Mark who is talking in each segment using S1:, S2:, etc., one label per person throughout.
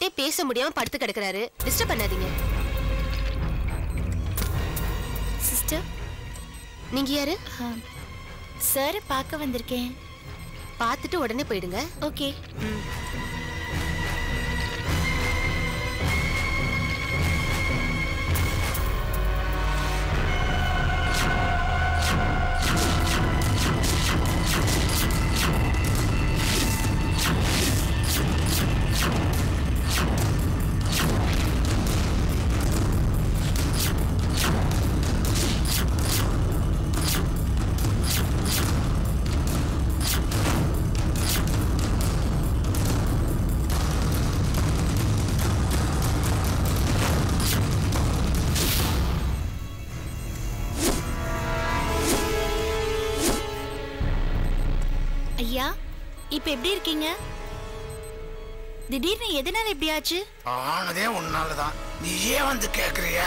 S1: பேஷண்ட்டே பேச முடியாம படுத்து கிடக்குறாரு டிஸ்டர்ப் பண்ணாதீங்க
S2: சிஸ்டர்
S1: நீங்க யாரு
S2: சாரை பார்க்க வந்திருக்கேன்
S1: பார்த்துட்டு உடனே போயிடுங்க
S2: ஓகே ஐயா இப்ப எப்படி இருக்கீங்க திடீர்னு எதனால இப்படி ஆச்சு
S3: ஆனதே உன்னாலதான் நீ ஏன் வந்து கேக்குறியா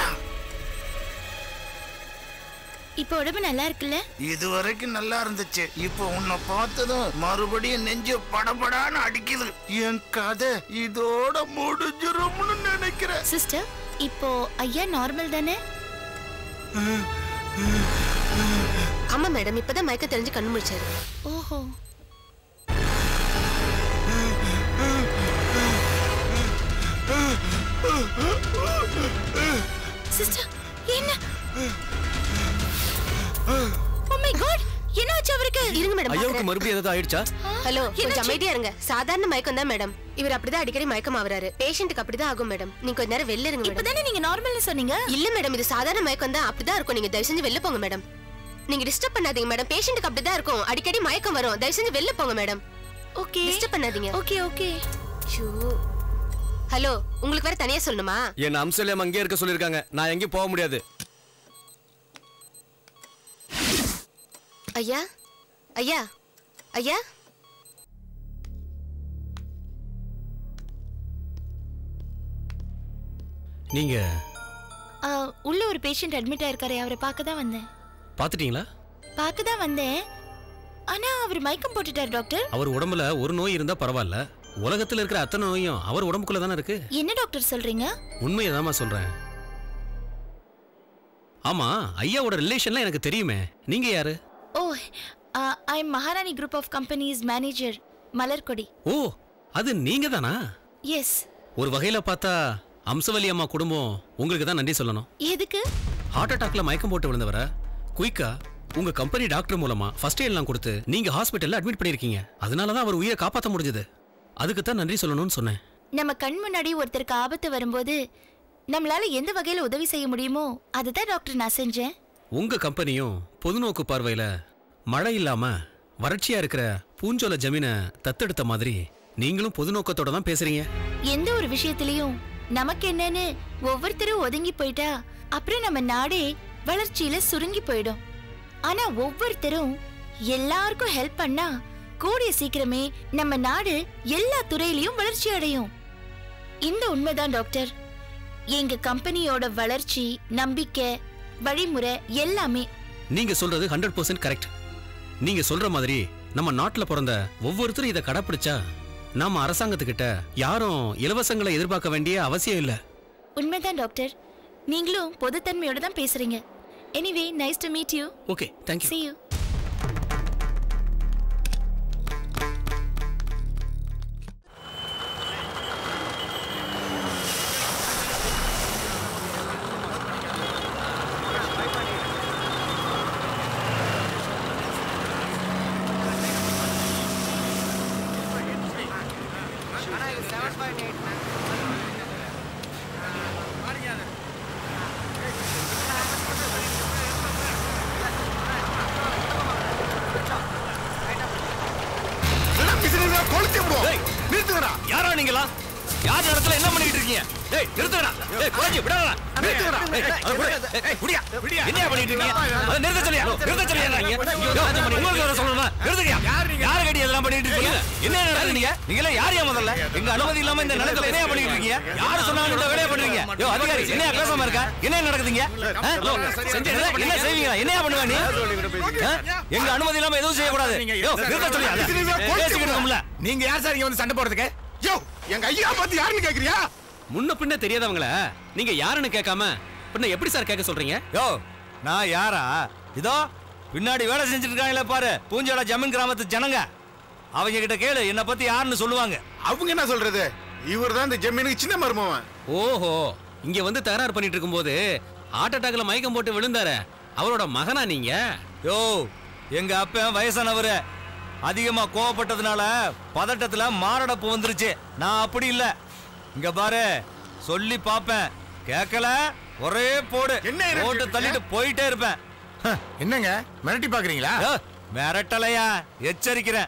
S2: இப்ப உடம்பு நல்லா இருக்குல்ல
S3: இது வரைக்கும் நல்லா இருந்துச்சு இப்போ உன்னை பார்த்ததும் மறுபடியும் நெஞ்சு படபடான்னு அடிக்குது என் கதை இதோட முடிஞ்சிரும்னு நினைக்கிறேன்
S2: சிஸ்டர் இப்போ ஐயா நார்மல் தானே
S1: ஆமா மேடம் இப்பதான் மயக்க தெரிஞ்சு கண்ணு முடிச்சாரு
S2: ஓஹோ சிஸ்டர் என்ன ஓ மை காட் என்ன ஆச்சு அவருக்கு
S1: இருங்க மேடம்
S4: ஐயாவுக்கு
S1: பார்க்கறேன்.
S4: மறுபடியும் ஏதாவது ஆயிடுச்சா
S1: ஹலோ கொஞ்சம்
S2: என்னாச்சு?
S1: அமைதியா இருங்க சாதாரண மயக்கம் தான் மேடம் இவர் அப்படிதான் அடிக்கடி மயக்கம் ஆகுறாரு பேஷண்ட்டுக்கு அப்படிதான் ஆகும் மேடம் நீங்க கொஞ்ச நேரம் வெளில இருங்க மேடம்
S2: இப்பதானே நீங்க நார்மல்னு சொன்னீங்க
S1: இல்ல மேடம் இது சாதாரண மயக்கம் தான் அப்படிதான் இருக்கும் நீங்க தயவு செஞ்சு வெளில போங்க மேடம் நீங்க டிஸ்டர்ப் பண்ணாதீங்க மேடம் பேஷண்ட்டுக்கு அப்படிதான் இருக்கும் அடிக்கடி மயக்கம் வரும் தயவு செஞ்சு வெளில போங்க மேடம்
S2: ஓகே
S1: டிஸ்டர்ப் பண்ணாதீங்க
S2: ஓகே ஓகே
S1: ஷோ ஹலோ உங்களுக்கு வேற தனியா சொல்லணுமா
S4: என் அம்சல்யம் அங்கேயே இருக்க சொல்லிருக்காங்க நான் எங்கேயும் போக முடியாது
S1: ஐயா ஐயா ஐயா
S4: நீங்க
S2: ஆ, உள்ள ஒரு பேஷண்ட் அட்மிட் ஆயிருக்காரு அவரை பார்க்க தான் வந்தேன்
S4: பாத்துட்டீங்களா
S2: பார்க்க தான் வந்தேன் ஆனா அவர் மயக்கம் போட்டுட்டார் டாக்டர்
S4: அவர் உடம்புல ஒரு நோய் இருந்தா பரவாயில்ல உலகத்துல இருக்கிற அத்தனை நோயும் அவர் உடம்புக்குள்ள தானே இருக்கு
S2: என்ன டாக்டர் சொல்றீங்க
S4: உண்மையை சொல்றேன் ஆமா ஐயாவோட ரிலேஷன்லாம் எனக்கு தெரியுமே நீங்க யாரு
S2: oh I am Maharani group of companies manager Malarkodi
S4: ஓ அது நீங்க தானா
S2: எஸ்
S4: ஒரு வகையில பார்த்தா அம்சவல்லி அம்மா குடும்பம் உங்களுக்கு தான் நன்றி சொல்லணும்
S2: எதுக்கு
S4: ஹார்ட் அட்டாக்ல மயக்கம் போட்டு விழுந்தவர குயிக்கா உங்க கம்பெனி டாக்டர் மூலமா ஃபர்ஸ்ட் எய்ட்லாம் கொடுத்து நீங்க ஹாஸ்பிட்டல்ல அட்மிட் பண்ணிருக்கீங்க அதனால தான் அவர் உயிரை காப்பாற்ற முடிஞ்சது அதுக்கு தான் நன்றி சொல்லணும்னு சொன்னேன்
S2: நம்ம கண் முன்னாடி ஒருத்தருக்கு ஆபத்து வரும்போது நம்மளால எந்த வகையில உதவி செய்ய முடியுமோ அதுதான் டாக்டர் நான் செஞ்சேன்
S4: உங்க கம்பெனியும் பொதுநோக்கு பார்வையில மழை இல்லாம வறட்சியா இருக்கிற பூஞ்சோல ஜமீனை தத்தெடுத்த மாதிரி நீங்களும் பொதுநோக்கத்தோட தான் பேசுறீங்க
S2: எந்த ஒரு விஷயத்திலையும் நமக்கு என்னன்னு ஒவ்வொருத்தரும் ஒதுங்கி போயிட்டா அப்புறம் நம்ம நாடே வளர்ச்சியில சுருங்கி போயிடும் ஆனா ஒவ்வொருத்தரும் எல்லாருக்கும் ஹெல்ப் பண்ணா கூடிய சீக்கிரமே நம்ம நாடு எல்லா துறையிலயும் வளர்ச்சி அடையும் இந்த உண்மைதான் டாக்டர் எங்க கம்பெனியோட வளர்ச்சி நம்பிக்கை வழிமுறை எல்லாமே
S4: நீங்க சொல்றது ஹண்ட்ரட் பர்சன்ட் கரெக்ட் நீங்க சொல்ற மாதிரி நம்ம நாட்டுல பிறந்த ஒவ்வொருத்தரும் இதை கடைப்பிடிச்சா நாம அரசாங்கத்துக்கிட்ட யாரும் இலவசங்களை எதிர்பார்க்க வேண்டிய அவசியம் இல்ல
S2: உண்மைதான் டாக்டர் நீங்களும் பொதுத்தன்மையோட தான் பேசுறீங்க anyway nice to meet you
S4: okay thank you
S2: see you
S3: கொளுத்தி விடுவோம் நிறுத்துங்கடா
S4: யாரா நீங்களா யார் இடத்துல என்ன பண்ணிட்டு இருக்கீங்க டேய் நிறுத்துங்கடா டேய் குறைஞ்சி விடாதடா நிறுத்துங்கடா டேய் அது விடு. ஏய், விடியா என்ன பண்ணிட்டு இருக்கீங்க அதை நிறுத்த சொல்லியா நிறுத்த சொல்லியா நீங்க உங்களுக்கு வர சொல்லணும் நிறுத்துங்க யார கடி இதெல்லாம் பண்ணிட்டு இருக்கீங்க என்ன நடக்குது நீங்க நீங்க எல்லாம் யார் ஏன் முதல்ல எங்க அனுமதி இல்லாம இந்த நிலத்துல என்ன பண்ணிட்டு இருக்கீங்க யாரு சொன்னாலும் இந்த வேலையை பண்றீங்க யோ அதிகாரி என்ன பேசாம இருக்க என்ன நடக்குதுங்க ஆ? செஞ்சு என்ன என்ன செய்வீங்களா என்ன பண்ணுவ நீ ஆ? எங்க அனுமதி இல்லாம எதுவும் செய்யக்கூடாது யோ நிறுத்த சொல்லியா பேசிக்கிட்டு இருக்கோம்ல
S5: நீங்க யார் சார் இங்க வந்து சண்டை போடுறதுக்கு யோ எங்க ஐயா பார்த்து யாருன்னு கேக்குறியா
S4: முன்ன பின்ன தெரியாதவங்கள நீங்க யாருன்னு கேட்காம பின்ன எப்படி சார் கேட்க சொல்றீங்க யோ நான் யாரா இதோ பின்னாடி வேலை செஞ்சுட்டு இருக்காங்களே பாரு பூஞ்சோட ஜமீன் கிராமத்து ஜனங்க அவங்க கிட்ட கேளு என்ன பத்தி யாருன்னு சொல்லுவாங்க
S5: அவங்க என்ன சொல்றது இவர் தான் இந்த ஜமீனுக்கு சின்ன மருமவன்
S4: ஓஹோ இங்க வந்து தகராறு பண்ணிட்டு இருக்கும்போது ஹார்ட் அட்டாக்ல மயக்கம் போட்டு விழுந்தாரு அவரோட மகனா நீங்க யோ எங்க அப்பன் வயசானவரு அதிகமா கோவப்பட்டதுனால பதட்டத்துல மாரடைப்பு வந்துருச்சு நான் அப்படி இல்ல இங்க பாரு சொல்லி பாப்பேன் கேட்கல ஒரே போடு
S5: என்ன energy
S4: போட்டு
S5: இருக்கு?
S4: தள்ளிட்டு போயிட்டே இருப்பேன்
S5: என்னங்க மிரட்டி பாக்குறீங்களா
S4: யோ, மிரட்டலையா எச்சரிக்கிறேன்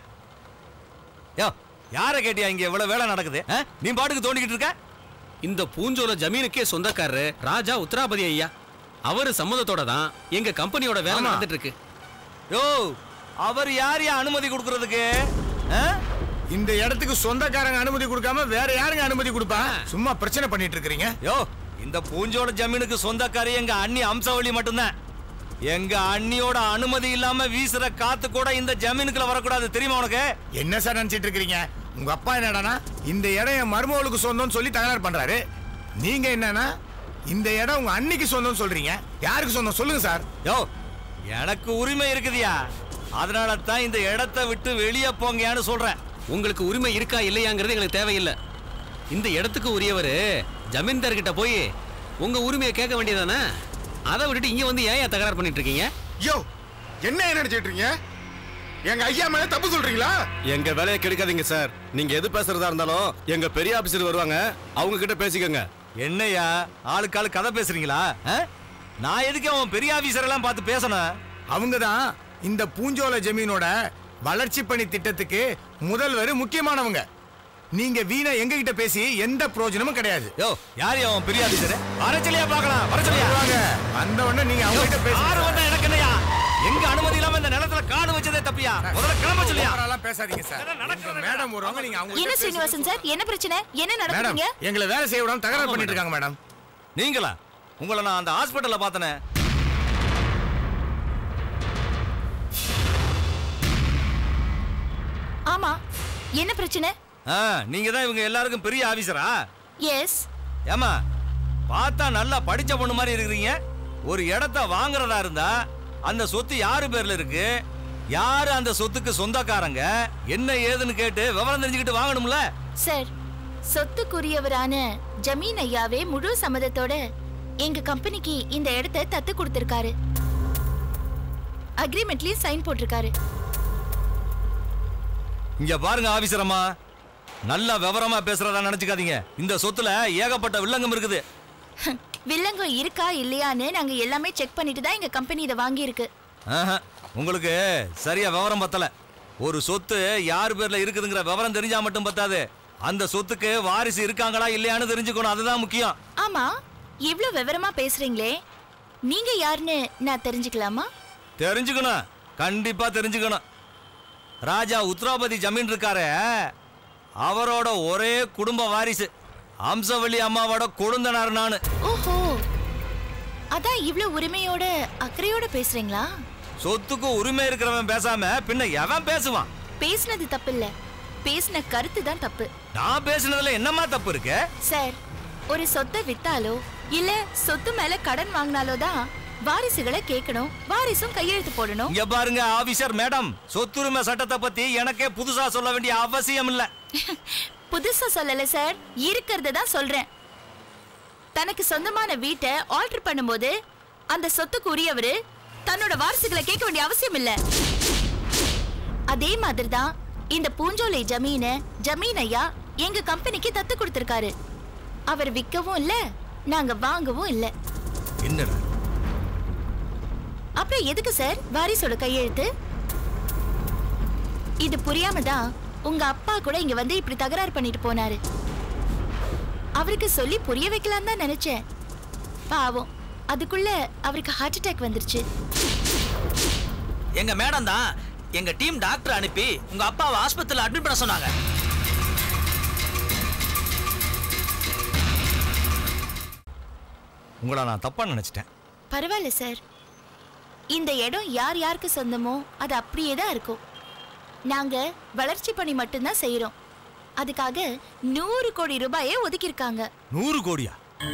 S4: யோ யார கேட்டியா இங்க இவ்வளவு வேலை நடக்குது ஆ? நீ பாட்டுக்கு தோண்டிக்கிட்டு இருக்க இந்த பூஞ்சோல ஜமீனுக்கே சொந்தக்காரரு ராஜா உத்தராபதி ஐயா அவரு சம்மதத்தோட தான் எங்க கம்பெனியோட வேலை
S5: ஆமா.
S4: நடந்துட்டு இருக்கு யோ அவர் யார் யா அனுமதி கொடுக்கறதுக்கு ஆ?
S5: இந்த இடத்துக்கு சொந்தக்காரங்க அனுமதி கொடுக்காம வேற யாருங்க அனுமதி கொடுப்பா சும்மா பிரச்சனை பண்ணிட்டு இருக்கீங்க
S4: யோ இந்த பூஞ்சோட ஜமீனுக்கு சொந்தக்காரி எங்க அண்ணி அம்சவள்ளி மட்டும்தான் எங்க அண்ணியோட அனுமதி இல்லாம வீசுற காத்து கூட இந்த ஜமீனுக்குள்ள வரக்கூடாது தெரியுமா உனக்கு
S5: என்ன சார் நினைச்சிட்டு இருக்கீங்க உங்க அப்பா என்னடானா இந்த இடம் என் மருமகளுக்கு சொந்தம்னு சொல்லி தகராறு பண்றாரு நீங்க என்னன்னா இந்த இடம் உங்க அன்னிக்கு சொந்தம்னு சொல்றீங்க யாருக்கு சொந்தம் சொல்லுங்க சார்
S4: யோ எனக்கு உரிமை இருக்குதியா அதனால தான் இந்த இடத்தை விட்டு வெளியே போங்கயான்னு சொல்றேன் உங்களுக்கு உரிமை இருக்கா இல்லையாங்கிறது எங்களுக்கு தேவையில்லை இந்த இடத்துக்கு உரியவர் ஜமீன்தார் கிட்ட போய் உங்க உரிமையை கேட்க வேண்டியதானே அதை விட்டுட்டு இங்க வந்து ஏன் தகராறு பண்ணிட்டு இருக்கீங்க
S5: யோ என்ன நினைச்சிட்டு இருக்கீங்க எங்க ஐயா மேல தப்பு சொல்றீங்களா
S6: எங்க வேலையை கெடுக்காதீங்க சார் நீங்க எது பேசுறதா இருந்தாலும் எங்க பெரிய ஆபீசர் வருவாங்க அவங்க கிட்ட பேசிக்கோங்க
S4: என்னய்யா ஆளுக்கு ஆளு கதை பேசுறீங்களா ஆ? நான் எதுக்கு அவன் பெரிய ஆபீசர் எல்லாம் பார்த்து பேசணும்
S5: அவங்க தான் இந்த பூஞ்சோல ஜமீனோட வளர்ச்சி பணி திட்டத்துக்கு முதல்வர் முக்கியமானவங்க நீங்க வீணா எங்க கிட்ட பேசி எந்த பிரயோஜனமும் கிடையாது
S4: யோ யார் அவன் பெரிய ஆபீசர் வர சொல்லியா பார்க்கலாம் வர சொல்லியா
S5: வாங்க வந்த உடனே நீங்க அவங்க கிட்ட
S4: ஆறு
S5: பேசி
S4: வந்தா எனக்கு என்னையா எங்க அனுமதி இல்லாம இந்த நிலத்துல காடு வச்சதே தப்பியா முதல்ல கிளம்ப சொல்லியா
S5: ஓவராலாம் பேசாதீங்க சார் எங்க மேடம் வருவாங்க நீங்க அவங்க
S2: என்ன
S5: கிட்ட
S2: ஸ்ரீனிவாசன் சார் என்ன பிரச்சனை என்ன
S5: பேசுங்க. மேடம்
S2: நடக்குதுங்க
S5: எங்களை வேலை செய்ய விடாம தகராறு பண்ணிட்டு இருக்காங்க மேடம்
S4: நீங்களா உங்களை நான் அந்த ஹாஸ்பிட்டல்ல பார்த்தனே
S2: ஆமா என்ன பிரச்சனை
S4: ஆ, நீங்க தான் இவங்க எல்லாருக்கும் பெரிய ஆபீசரா
S2: எஸ்
S4: ஏமா பார்த்தா நல்லா படிச்ச பொண்ணு மாதிரி இருக்கிறீங்க ஒரு இடத்த வாங்குறதா இருந்தா அந்த சொத்து யாரு பேர்ல இருக்கு யாரு அந்த சொத்துக்கு சொந்தக்காரங்க என்ன ஏதுன்னு கேட்டு விவரம் தெரிஞ்சுக்கிட்டு வாங்கணும்ல
S2: சார் சொத்துக்குரியவரான ஜமீன் ஐயாவே முழு சம்மதத்தோட எங்க கம்பெனிக்கு இந்த இடத்த தத்து கொடுத்திருக்காரு அக்ரிமெண்ட்லயும் சைன் போட்டிருக்காரு
S4: இங்க பாருங்க ஆபீசர் அம்மா நல்லா விவரமா பேசுறதா நினைச்சுக்காதீங்க இந்த சொத்துல ஏகப்பட்ட வில்லங்கம் இருக்குது
S2: வில்லங்கம் இருக்கா இல்லையான்னு நாங்க எல்லாமே செக் பண்ணிட்டு தான் எங்க கம்பெனி இதை வாங்கியிருக்கு
S4: ஆஹா, உங்களுக்கு சரியா விவரம் பத்தல ஒரு சொத்து யார் பேர்ல இருக்குதுங்கிற விவரம் தெரிஞ்சா மட்டும் பத்தாது அந்த சொத்துக்கு வாரிசு இருக்காங்களா இல்லையான்னு தெரிஞ்சுக்கணும் அதுதான் முக்கியம்
S2: ஆமா இவ்ளோ விவரமா பேசுறீங்களே நீங்க யாருன்னு நான் தெரிஞ்சுக்கலாமா
S4: தெரிஞ்சுக்கணும் கண்டிப்பா தெரிஞ்சுக்கணும் ராஜா உத்ராபதி ஜமீன் இருக்காரே அவரோட ஒரே குடும்ப வாரிசு அம்சவள்ளி அம்மாவோட கொழுந்தனார் நானு
S2: ஓஹோ அதான் இவ்ளோ உரிமையோட அக்கறையோட பேசுறீங்களா
S4: சொத்துக்கு உரிமை இருக்கிறவன் பேசாம பின்ன எவன் பேசுவான்
S2: பேசுனது தப்பு இல்ல பேசின கருத்து தான் தப்பு
S4: நான் பேசுனதுல என்னமா தப்பு இருக்கு
S2: சார் ஒரு சொத்தை வித்தாலோ இல்ல சொத்து மேல கடன் வாங்கினாலோ தான் வாரிசுகளை கேட்கணும் வாரிசும் கையெழுத்து போடணும்
S4: இங்க பாருங்க ஆபீசர் மேடம் சொத்துரிமை சட்டத்தை பத்தி எனக்கே புதுசா சொல்ல வேண்டிய அவசியம் இல்ல
S2: புதுசா சொல்லல சார் இருக்கிறத தான் சொல்றேன் தனக்கு சொந்தமான வீட்டை ஆல்டர் பண்ணும்போது அந்த சொத்துக்கு உரியவரு தன்னோட வாரிசுகளை கேட்க வேண்டிய அவசியம் இல்ல அதே மாதிரி தான் இந்த பூஞ்சோலை ஜமீன ஜமீன் ஐயா எங்க கம்பெனிக்கு தத்து கொடுத்திருக்காரு அவர் விற்கவும் இல்ல நாங்க வாங்கவும் இல்ல
S4: என்னடா
S2: அப்புறம் எதுக்கு சார் வாரிசோட கையெழுத்து இது புரியாம தான் உங்க அப்பா கூட இங்க வந்து இப்படி தகராறு பண்ணிட்டு போனாரு அவருக்கு சொல்லி புரிய வைக்கலாம் தான் நினைச்சேன் பாவம் அதுக்குள்ள அவருக்கு ஹார்ட் அட்டாக் வந்துருச்சு
S7: எங்க மேடம் தான் எங்க டீம் டாக்டர் அனுப்பி உங்க அப்பாவை ஆஸ்பத்திரியில அட்மிட் பண்ண சொன்னாங்க
S4: உங்களை நான் தப்பா நினைச்சிட்டேன்
S2: பரவாயில்ல சார் இந்த இடம் யார் யாருக்கு சொந்தமோ அது அப்படியே தான் இருக்கும் நாங்க வளர்ச்சி பணி மட்டும்தான் செய்யறோம் அதுக்காக நூறு கோடி ரூபாயை ஒதுக்கியிருக்காங்க
S4: நூறு கோடியா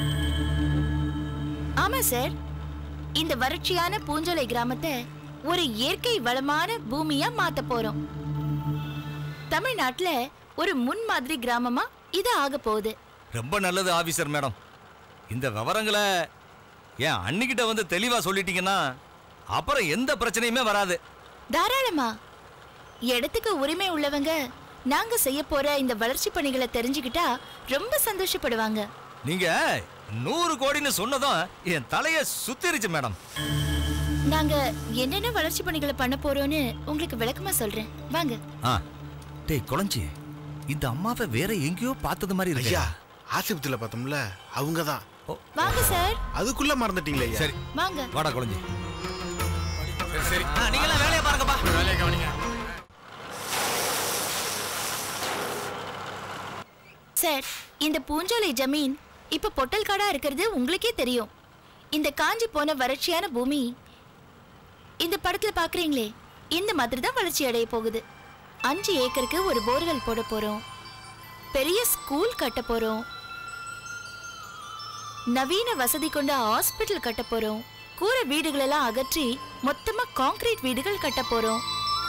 S2: ஆமா சார் இந்த வறட்சியான பூஞ்சோலை கிராமத்தை ஒரு இயற்கை வளமான பூமியா மாத்த போறோம் தமிழ்நாட்டுல ஒரு முன்மாதிரி கிராமமா இது ஆக போகுது
S4: ரொம்ப நல்லது ஆபீசர் மேடம் இந்த விவரங்களை என் அண்ணிக்கிட்ட வந்து தெளிவா சொல்லிட்டீங்கன்னா அப்புறம் எந்த பிரச்சனையுமே வராது
S2: தாராளமா இடத்துக்கு உரிமை உள்ளவங்க நாங்க செய்ய போற இந்த வளர்ச்சி பணிகளை தெரிஞ்சுக்கிட்டா ரொம்ப சந்தோஷப்படுவாங்க
S4: நீங்க நூறு கோடின்னு சொன்னதும் என் தலைய சுத்திருச்சு மேடம்
S2: நாங்க என்னென்ன வளர்ச்சி பணிகளை பண்ண போறோம்னு உங்களுக்கு விளக்கமா சொல்றேன் வாங்க
S4: ஆ டேய் குழஞ்சி இந்த அம்மாவை வேற எங்கேயோ பார்த்தது மாதிரி இருக்கு
S3: ஐயா ஆஸ்பத்திரியில பார்த்தோம்ல அவங்க தான்
S2: வாங்க சார்
S3: அதுக்குள்ள மறந்துட்டீங்களே ஐயா
S4: சரி
S2: வாங்க
S4: வாடா குழஞ்சி
S5: சரி சரி
S7: ஆ, நீங்களாம் வேலையை பாருங்கப்பா
S5: வேலையை கவனிங்க
S2: சார் இந்த பூஞ்சோலை ஜமீன் இப்ப பொட்டல் காடா இருக்கிறது உங்களுக்கே தெரியும் இந்த காஞ்சி போன வறட்சியான பூமி இந்த படத்துல பாக்குறீங்களே இந்த மாதிரி தான் வளர்ச்சி அடைய போகுது அஞ்சு ஏக்கருக்கு ஒரு போர்வெல் போட போறோம் பெரிய ஸ்கூல் கட்ட போறோம் நவீன வசதி கொண்ட ஹாஸ்பிட்டல் கட்ட போறோம் கூரை வீடுகளெல்லாம் அகற்றி மொத்தமா கான்கிரீட் வீடுகள் கட்ட போறோம்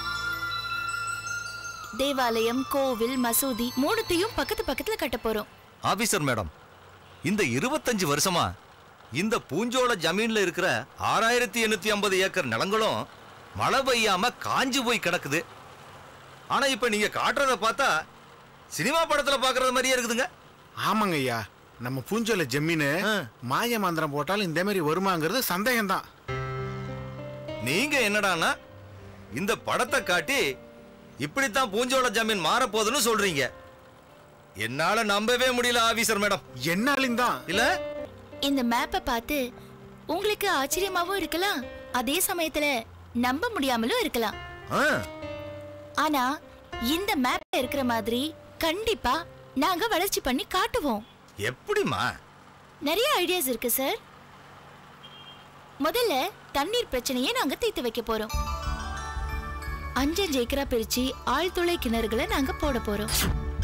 S2: தேவாலயம் கோவில் மசூதி மூணுத்தையும் பக்கத்து பக்கத்துல கட்ட போறோம்
S4: ஆபீசர் மேடம் இந்த இருபத்தஞ்சு வருஷமா இந்த பூஞ்சோள ஜமீன்ல இருக்கிற ஆறாயிரத்தி எண்ணூத்தி ஐம்பது ஏக்கர் நிலங்களும் மழை பெய்யாம காஞ்சு போய் கிடக்குது ஆனா இப்ப நீங்க காட்டுறத பார்த்தா சினிமா படத்துல பாக்குறது மாதிரியே இருக்குதுங்க
S3: ஆமாங்க ஐயா நம்ம பூஞ்சோல ஜமீனு
S4: ஆ.
S3: மாய மந்திரம் போட்டாலும் இந்த மாதிரி வருமாங்கிறது சந்தேகம்தான்
S4: நீங்க என்னடான்னா இந்த படத்தை காட்டி இப்படித்தான் பூஞ்சோள ஜமீன் மாறப்போகுதுன்னு சொல்றீங்க என்னால நம்பவே முடியல ஆபீசர் மேடம்
S3: என்னாலும் தான்
S4: இல்ல
S2: இந்த மேப்பை பார்த்து உங்களுக்கு ஆச்சரியமாவும் இருக்கலாம் அதே சமயத்துல நம்ப முடியாமலும் இருக்கலாம்
S4: ஆ,
S2: ஆனா இந்த மேப்ல இருக்கிற மாதிரி கண்டிப்பா நாங்க வளர்ச்சி பண்ணி காட்டுவோம்
S4: எப்படிம்மா
S2: நிறைய ஐடியாஸ் இருக்கு சார் முதல்ல தண்ணீர் பிரச்சனையை நாங்க தீர்த்து வைக்க போறோம் அஞ்சஞ்சு ஏக்கரா பிரிச்சு ஆழ்துளை கிணறுகளை நாங்க போட போறோம்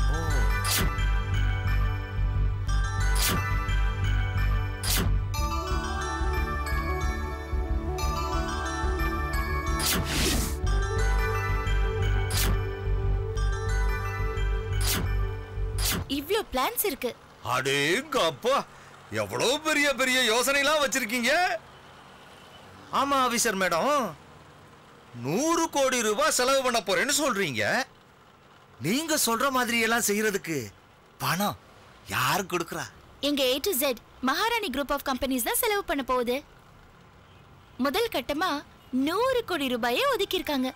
S2: இவ்ளோ பிளான்ஸ் இருக்கு
S4: அடேங்க அப்பா எவ்வளவு பெரிய பெரிய யோசனைலாம் வச்சிருக்கீங்க ஆமா ஆபீசர் மேடம் நூறு கோடி ரூபாய் செலவு பண்ண போறேன்னு சொல்றீங்க நீங்க சொல்ற மாதிரி எல்லாம் செய்யறதுக்கு பணம் யார் கொடுக்கறா
S2: எங்க A to Z Maharani group of companies தான் செலவு பண்ண போகுது முதல் கட்டமா நூறு கோடி ரூபாயை ஒதுக்கியிருக்காங்க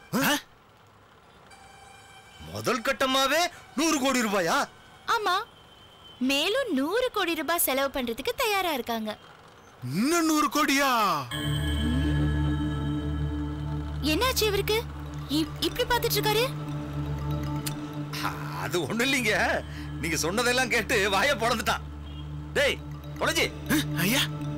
S4: முதல் கட்டமாவே நூறு கோடி ரூபாயா
S2: ஆமா மேலும் நூறு கோடி ரூபாய் செலவு பண்றதுக்கு தயாரா இருக்காங்க
S3: இன்னும் நூறு கோடியா
S2: என்னாச்சு இவருக்கு இப்- இப்படி பார்த்துட்டு இருக்காரு
S4: அது ஒண்ணு இல்லைங்க நீங்க சொன்னதெல்லாம் கேட்டு வாய பொழந்துட்டான் டேய் பொழஞ்சி
S3: ஐயா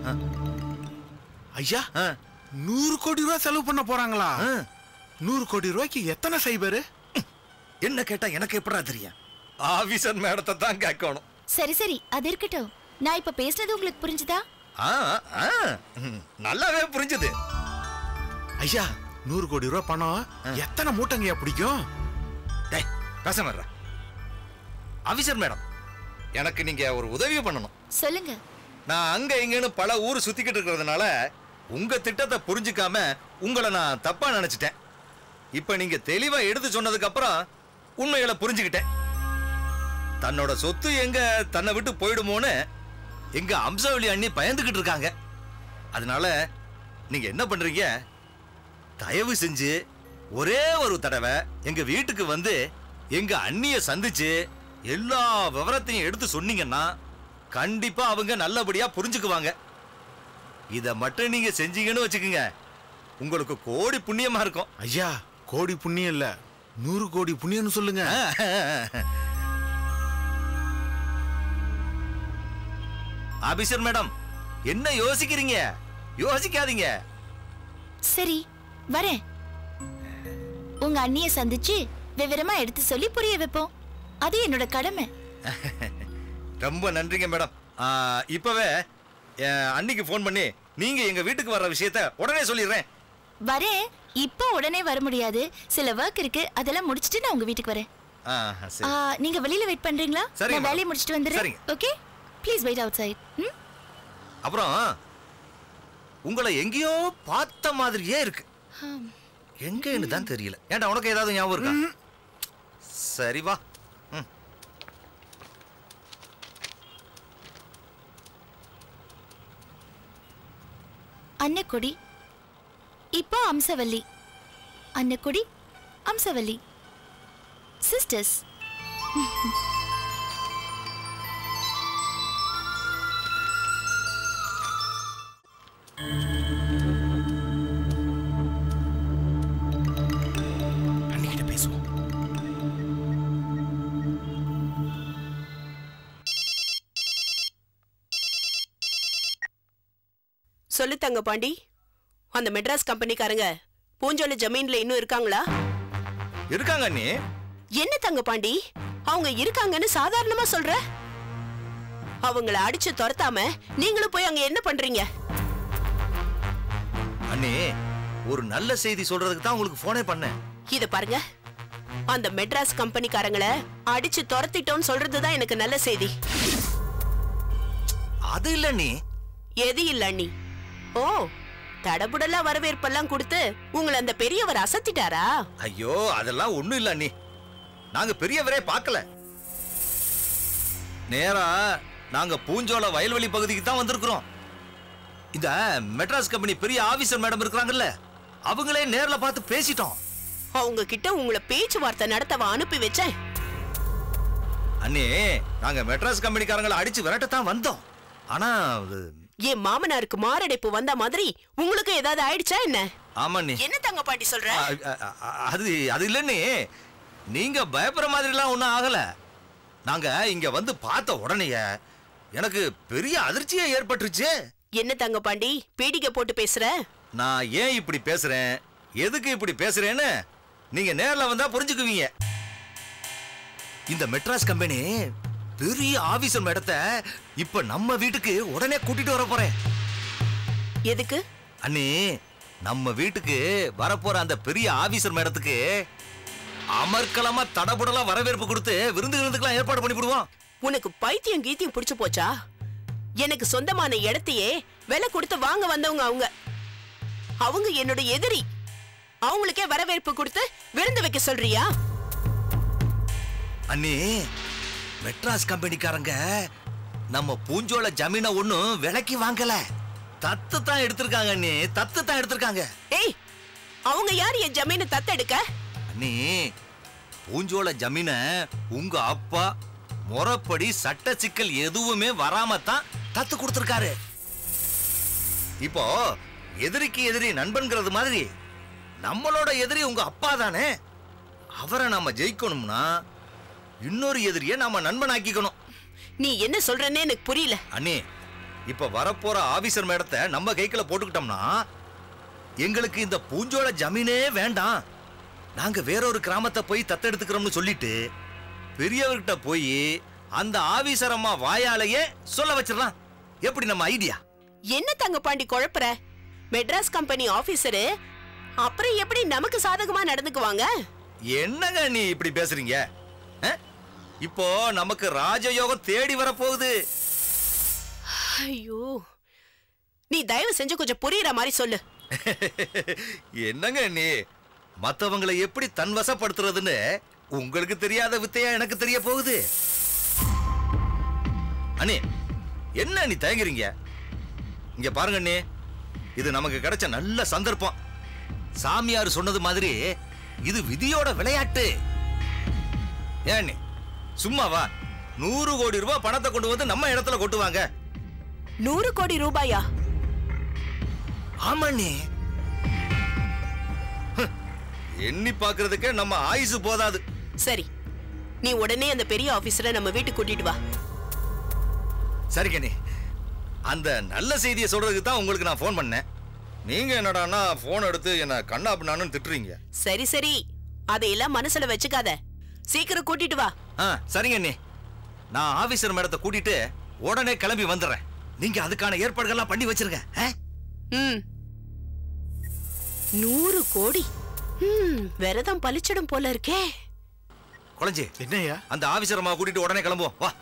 S3: ஐயா நூறு கோடி ரூபாய் செலவு பண்ண போறாங்களா நூறு கோடி ரூபாய்க்கு எத்தனை சைபரு
S4: என்ன கேட்டா எனக்கு எப்படா தெரியும் ஆபீசர் மேடத்தை தான் கேட்கணும்
S2: சரி சரி அது இருக்கட்டும் நான் இப்ப பேசுனது உங்களுக்கு புரிஞ்சுதா
S4: ஆ, ஆ, ம், நல்லாவே புரிஞ்சுது
S3: ஐயா நூறு கோடி ரூபாய் பணம் எத்தனை மூட்டைங்கய்யா பிடிக்கும்
S4: டேய் பேசாம இருடா. ஆபீசர் மேடம் எனக்கு நீங்க ஒரு உதவி பண்ணணும்
S2: சொல்லுங்க
S4: நான் அங்க இங்கன்னு பல ஊர் சுத்திக்கிட்டு இருக்கிறதுனால உங்க திட்டத்தை புரிஞ்சுக்காம உங்களை நான் தப்பா நினைச்சிட்டேன் இப்ப நீங்க தெளிவா எடுத்து சொன்னதுக்கு அப்புறம் உண்மைகளை புரிஞ்சுக்கிட்டேன் தன்னோட சொத்து எங்க தன்னை விட்டு போயிடுமோன்னு எங்க அம்சவழி அண்ணி பயந்துகிட்டு இருக்காங்க அதனால நீங்க என்ன பண்றீங்க தயவு செஞ்சு ஒரே ஒரு தடவை எங்க வீட்டுக்கு வந்து எங்க அண்ணிய சந்திச்சு எல்லா விவரத்தையும் எடுத்து சொன்னீங்கன்னா கண்டிப்பா அவங்க நல்லபடியா புரிஞ்சுக்குவாங்க இத மட்டும் நீங்க செஞ்சீங்கன்னு வச்சுக்கோங்க உங்களுக்கு கோடி புண்ணியமா இருக்கும்
S3: ஐயா கோடி புண்ணியம் இல்ல நூறு கோடி புண்ணியம்னு சொல்லுங்க
S4: ஆபீசர் மேடம் என்ன யோசிக்கிறீங்க யோசிக்காதீங்க
S2: சரி வரேன் உங்க அண்ணிய சந்திச்சு விவரமா எடுத்து சொல்லி புரிய வைப்போம் அது என்னோட கடமை
S4: ரொம்ப நன்றிங்க மேடம் ஆ, இப்பவே என் அன்னிக்கு ஃபோன் பண்ணி நீங்க எங்க வீட்டுக்கு வர்ற விஷயத்த உடனே சொல்லிடுறேன்
S2: வரேன் இப்போ உடனே வர முடியாது சில ஒர்க் இருக்கு அதெல்லாம் முடிச்சிட்டு நான் உங்க வீட்டுக்கு வரேன்
S4: ஆ,
S2: ஆ,
S4: சரி
S2: நீங்க வெளியில வெயிட் பண்றீங்களா
S4: சரிங்க,
S2: நான் வேலையை
S4: madam.
S2: முடிச்சிட்டு வந்துடுறேன்
S4: சரிங்க.
S2: Okay please wait outside
S4: அப்புறம் உங்களை எங்கேயோ பார்த்த மாதிரியே இருக்கு எங்கன்னு தான் தெரியல ஏன்டா உனக்கு ஏதாவது ஞாபகம் இருக்கா சரி வா ம்.
S2: அன்னக்குடி இப்போ அம்சவல்லி அன்னக்குடி அம்சவல்லி சிஸ்டர்ஸ்
S5: அன்னிக்கிட்ட பேசுவோம்
S8: சொல்லு தங்க பாண்டி அந்த மெட்ராஸ் கம்பெனிக்காரங்க பூஞ்சோல ஜமீன்ல இன்னும் இருக்காங்களா
S4: இருக்காங்க அண்ணி
S8: என்ன தங்க பாண்டி அவங்க இருக்காங்கன்னு சாதாரணமா சொல்ற அவங்கள அடிச்சு துரத்தாம நீங்களும் போய் அங்க என்ன பண்றீங்க
S4: அண்ணி ஒரு நல்ல செய்தி சொல்றதுக்கு தான் உங்களுக்கு போனே பண்ணேன்
S8: இத பாருங்க அந்த மெட்ராஸ் கம்பெனிக்காரங்கள அடிச்சு துரத்திட்டோம்னு சொல்றதுதான் எனக்கு நல்ல செய்தி
S4: அது இல்ல அண்ணி
S8: எது இல்ல அண்ணி ஓ தடபுடலா வரவேற்பெல்லாம் கொடுத்து உங்களை அந்த பெரியவர் அசத்திட்டாரா
S4: ஐயோ அதெல்லாம் ஒண்ணும் இல்ல அண்ணி நாங்க பெரியவரே பார்க்கல நேரா நாங்க பூஞ்சோல வயல்வெளி பகுதிக்கு தான் வந்திருக்கிறோம் இந்த மெட்ராஸ் கம்பெனி பெரிய ஆபீசர் மேடம் இருக்கிறாங்கல்ல அவங்களே நேர்ல பார்த்து பேசிட்டோம்
S8: அவங்க கிட்ட உங்களை பேச்சுவார்த்தை நடத்தவா அனுப்பி வச்சேன்
S4: அண்ணே நாங்க மெட்ராஸ் கம்பெனிக்காரங்களை அடிச்சு விரட்டத்தான் வந்தோம் ஆனா அது
S8: என் மாமனாருக்கு மாரடைப்பு வந்த மாதிரி உங்களுக்கு ஏதாவது ஆயிடுச்சா என்ன
S4: ஆமா அண்ணி
S8: என்ன தங்க பாட்டி சொல்ற
S4: அ- அ- அ- அது அது இல்லன்னு நீங்க பயப்படுற மாதிரிலாம் ஒன்றும் ஆகல நாங்க இங்க வந்து பார்த்த உடனேயே எனக்கு பெரிய அதிர்ச்சியே ஏற்பட்டுருச்சு
S8: என்ன தங்க பாண்டி பீடிகை போட்டு பேசுற
S4: நான் ஏன் இப்படி பேசுறேன் எதுக்கு இப்படி பேசுறேன்னு நீங்க நேர்ல வந்தா புரிஞ்சுக்குவீங்க இந்த மெட்ராஸ் கம்பெனி பெரிய ஆபீசர் மேடத்தை இப்ப நம்ம வீட்டுக்கு உடனே கூட்டிட்டு வர போறேன்
S8: எதுக்கு
S4: அண்ணி நம்ம வீட்டுக்கு வரப்போற அந்த பெரிய ஆபீசர் மேடத்துக்கு அமர்க்கலமா தடபுடலா வரவேற்பு கொடுத்து விருந்து விருந்துக்கெல்லாம் ஏற்பாடு பண்ணி விடுவோம்
S8: உனக்கு பைத்தியம் கீத்தியம் புடிச்சு போச்சா எனக்கு சொந்தமான இடத்தையே விலை கொடுத்து வாங்க வந்தவங்க அவங்க அவங்க என்னோட எதிரி அவங்களுக்கே வரவேற்பு கொடுத்து விருந்து வைக்க சொல்றியா
S4: அண்ணி மெட்ராஸ் கம்பெனிக்காரங்க நம்ம பூஞ்சோல ஜமீனை ஒண்ணும் விலைக்கு வாங்கல தத்து தான் எடுத்திருக்காங்க அண்ணி தத்து தான் எடுத்திருக்காங்க
S8: ஏய் அவங்க யார் என் ஜமீனை தத்தெடுக்க
S4: அண்ணி பூஞ்சோல ஜமீனை உங்க அப்பா முறைப்படி சட்ட சிக்கல் எதுவுமே வராம தான் தத்து கொடுத்திருக்காரு இப்போ எதிரிக்கு எதிரி நண்பன்கிறது மாதிரி நம்மளோட எதிரி உங்க அப்பா தானே அவரை நாம ஜெயிக்கணும்னா இன்னொரு எதிரியை நாம நண்பனாக்கிக்கணும்
S8: நீ என்ன சொல்றேன்னு எனக்கு புரியல
S4: அண்ணி இப்ப வரப்போற ஆபீசர் மேடத்தை நம்ம கைக்குள்ள போட்டுக்கிட்டோம்னா எங்களுக்கு இந்த பூஞ்சோல ஜமீனே வேண்டாம் நாங்க வேறொரு கிராமத்தை போய் தத்தெடுத்துக்கிறோம்னு சொல்லிட்டு பெரியவர்கிட்ட போய் அந்த ஆபீசர் அம்மா வாயாலேயே சொல்ல வச்சிடலாம் எப்படி நம்ம ஐடியா
S8: என்ன தங்க பாண்டி குழப்புற மெட்ராஸ் கம்பெனி ஆபீசரு அப்புறம் எப்படி நமக்கு சாதகமா நடந்துக்குவாங்க
S4: என்னங்க நீ இப்படி பேசுறீங்க அஹ்? இப்போ நமக்கு ராஜயோகம் தேடி வரப்போகுது
S8: ஐயோ நீ தயவு செஞ்சு கொஞ்சம் புரியுற மாதிரி சொல்லு
S4: என்னங்க நீ மத்தவங்களை எப்படி தன் வசப்படுத்துறதுன்னு உங்களுக்கு தெரியாத வித்தையா எனக்கு தெரிய போகுது அண்ணே என்ன நீ தயங்குறீங்க இங்க பாருங்க அண்ணே இது நமக்கு கிடைச்ச நல்ல சந்தர்ப்பம் சாமியார் சொன்னது மாதிரி இது விதியோட விளையாட்டு ஏன் அண்ணே சும்மாவா நூறு கோடி ரூபாய் பணத்தை கொண்டு வந்து நம்ம இடத்துல கொட்டுவாங்க
S8: நூறு கோடி ரூபாயா
S4: ஆமாண்ணே ஹ், எண்ணி பாக்குறதுக்கே நம்ம ஆயுசு போதாது
S8: சரி நீ உடனே அந்த பெரிய ஆபீசரை நம்ம வீட்டுக்கு கூட்டிட்டு வா
S4: சரிங்கண்ணே அந்த நல்ல செய்தியை சொல்றதுக்கு தான் உங்களுக்கு நான் ஃபோன் பண்ணேன் நீங்க என்னடான்னா ஃபோன் எடுத்து என்ன கண்ணா பின்னான்னு திட்டுறீங்க
S8: சரி சரி அதையெல்லாம் மனசுல வச்சுக்காத சீக்கிரம் கூட்டிட்டு வா
S4: ஆ சரிங்க அண்ணி நான் ஆபீசர் மேடத்தை கூட்டிட்டு உடனே கிளம்பி வந்துடுறேன் நீங்க அதுக்கான ஏற்பாடுகள்லாம் பண்ணி வச்சிருங்க ஆ?
S8: ம் நூறு கோடி ம் விரதம் பலிச்சிடும் போல இருக்கே
S4: குழஞ்சி
S3: என்னய்யா
S4: அந்த ஆபீசர் அம்மா கூட்டிட்டு உடனே கிளம்புவோம் வா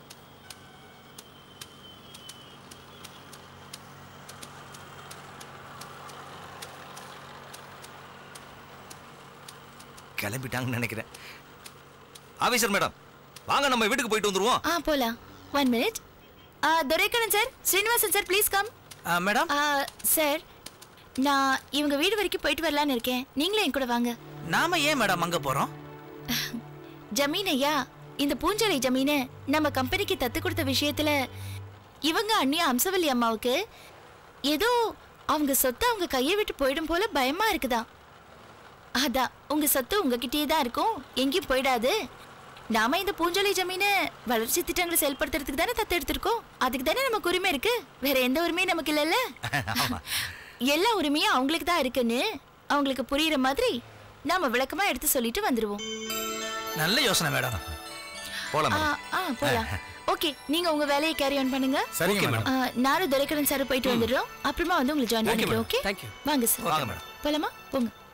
S4: கிளம்பிட்டாங்கன்னு நினைக்கிறேன் ஆபீசர் மேடம் வாங்க நம்ம வீட்டுக்கு போயிட்டு வந்துருவோம்
S2: ஆ போலாம் one minute Duraikannan sir Srinivasan sir please come
S7: madam
S2: sir நான் இவங்க வீடு வரைக்கும் போயிட்டு வரலான்னு இருக்கேன் நீங்களும் என் கூட வாங்க
S7: நாம ஏன் மேடம் அங்க போறோம்
S2: ஜமீன் ஐயா இந்த பூஞ்சோலை ஜமீனை நம்ம கம்பெனிக்கு தத்து கொடுத்த விஷயத்துல இவங்க அண்ணியா அம்சவல்லி அம்மாவுக்கு ஏதோ அவங்க சொத்து அவங்க கையை விட்டு போயிடும் போல பயமா இருக்குதா அதான் உங்க சொத்து உங்ககிட்டயே தான் இருக்கும் எங்கேயும் போயிடாது நாம இந்த பூஞ்சோலை ஜமீனை வளர்ச்சி திட்டங்களை செயல்படுத்துறதுக்கு தானே தத்து எடுத்திருக்கோம் அதுக்கு தானே நமக்கு உரிமை இருக்கு வேற எந்த உரிமையும் நமக்கு இல்லைல்ல
S4: ஆமா
S2: எல்லா உரிமையும் அவங்களுக்கு தான் இருக்குன்னு அவங்களுக்கு புரியுற மாதிரி நாம விளக்கமா எடுத்து சொல்லிட்டு வந்துருவோம்
S7: நல்ல யோசனை மேடம்
S4: போலாம்
S2: ஆ
S4: மேடம்
S2: ஆ போலாம் ஓகே நீங்க உங்க வேலையை கேரி ஆன் பண்ணுங்க
S5: சரிங்க மேடம்
S2: ஆ, நானும் துரைக்கடன் சார் போயிட்டு வந்துடுறோம் அப்புறமா வந்து உங்களை ஜாயின் பண்ணிக்கிறோம் ஓகே
S7: Thank you.
S2: வாங்க சார்
S4: வாங்க மேடம்
S2: போலாமா போங்க